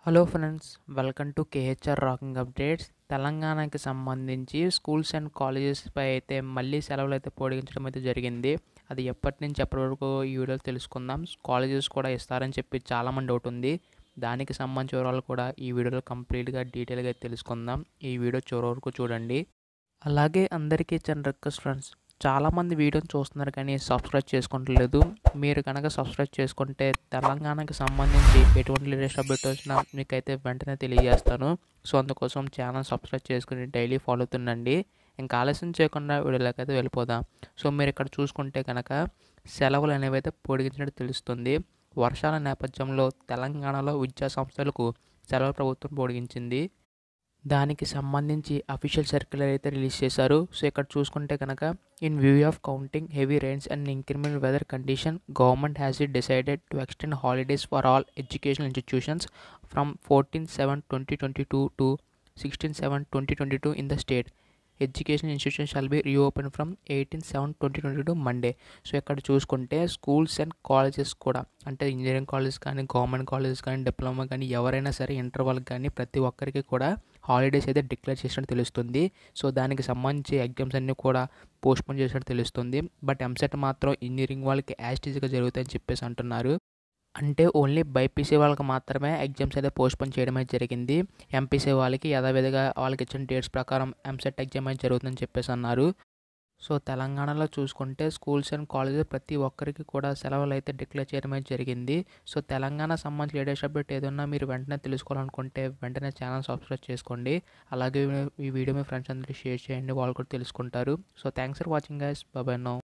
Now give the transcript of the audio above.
hello friends welcome to K H R rocking updates తెలంగాణకి సంబంధించి schools and కాలేజెస్పై అయితే మళ్ళీ సెలవులు అయితే పొడిగించడం అయితే జరిగింది అది ఎప్పటి నుంచి ఎప్పటి వరకు ఈ వీడియోలో తెలుసుకుందాం కాలేజెస్ కూడా ఇస్తారని చెప్పి చాలామంది డౌట్ ఉంది దానికి సంబంధించిన వివరాలు కూడా ఈ వీడియోలో కంప్లీట్గా డీటెయిల్గా తెలుసుకుందాం ఈ వీడియో చివరి వరకు చూడండి అలాగే అందరికీ చిన్న రిక్వెస్ట్ ఫ్రెండ్స్ చాలామంది వీడియోని చూస్తున్నారు కానీ సబ్స్క్రైబ్ చేసుకుంటలేదు మీరు కనుక సబ్స్క్రైబ్ చేసుకుంటే తెలంగాణకి సంబంధించి ఎటువంటి లేటెస్ట్ అప్డేట్ వచ్చినా మీకైతే వెంటనే తెలియజేస్తాను సో అందుకోసం ఛానల్ సబ్స్క్రైబ్ చేసుకుని డైలీ ఫాలో అవుతుండండి ఇంకా ఆలస్యం చేయకుండా వీడియోలోకి అయితే వెళ్ళిపోదాం సో మీరు ఇక్కడ చూసుకుంటే కనుక సెలవులు అనేవి అయితే పొడిగించినట్టు తెలుస్తుంది వర్షాల నేపథ్యంలో తెలంగాణలో విద్యా సంస్థలకు సెలవు ప్రభుత్వం పొడిగించింది దానికి సంబంధించి అఫీషియల్ సర్క్యులర్ అయితే రిలీజ్ చేశారు సో ఇక్కడ చూసుకుంటే కనుక in view of counting heavy rains and increment weather condition government has it decided to extend holidays for all educational institutions from fourteen seven twenty twenty two to sixteen seven twenty twenty two in the state education institution shall be reopen from eighteen seven twenty twenty two Monday so ఇక్కడ చూసుకుంటే schools and colleges కూడా అంటే engineering colleges కానీ government colleges కానీ diploma కానీ ఎవరైనా సరే inter వాళ్ళకి కానీ ప్రతి ఒక్కరికి కూడా హాలిడేస్ అయితే డిక్లేర్ చేసినట్టు తెలుస్తుంది సో దానికి సంబంధించి ఎగ్జామ్స్ అన్నీ కూడా పోస్ట్పోన్ చేసినట్టు తెలుస్తుంది బట్ ఎంసెట్ మాత్రం ఇంజనీరింగ్ వాళ్ళకి యాస్టీజ్గా జరుగుతాయని చెప్పేసి అంటున్నారు అంటే ఓన్లీ బైపీసీ వాళ్ళకి మాత్రమే ఎగ్జామ్స్ అయితే పోస్ట్పోన్ చేయడం అయితే జరిగింది ఎంపీసీ వాళ్ళకి యథావిధిగా వాళ్ళకి ఇచ్చిన డేట్స్ ప్రకారం ఎంసెట్ ఎగ్జామ్ అయితే జరుగుతుందని చెప్పేసి అన్నారు సో తెలంగాణలో చూసుకుంటే స్కూల్స్ అండ్ కాలేజెస్ ప్రతి ఒక్కరికి కూడా సెలవులు అయితే డిక్లేర్ చేయడం అయితే జరిగింది సో తెలంగాణ సంబంధించి లేటెస్ట్ అప్డేట్ ఏదన్నా మీరు వెంటనే తెలుసుకోవాలనుకుంటే వెంటనే ఛానల్ సబ్స్క్రైబ్ చేసుకోండి అలాగే ఈ వీడియో మీ ఫ్రెండ్స్ అందరికీ షేర్ చేయండి వాళ్ళు కూడా తెలుసుకుంటారు so thanks for watching guys బాబాయ్ నో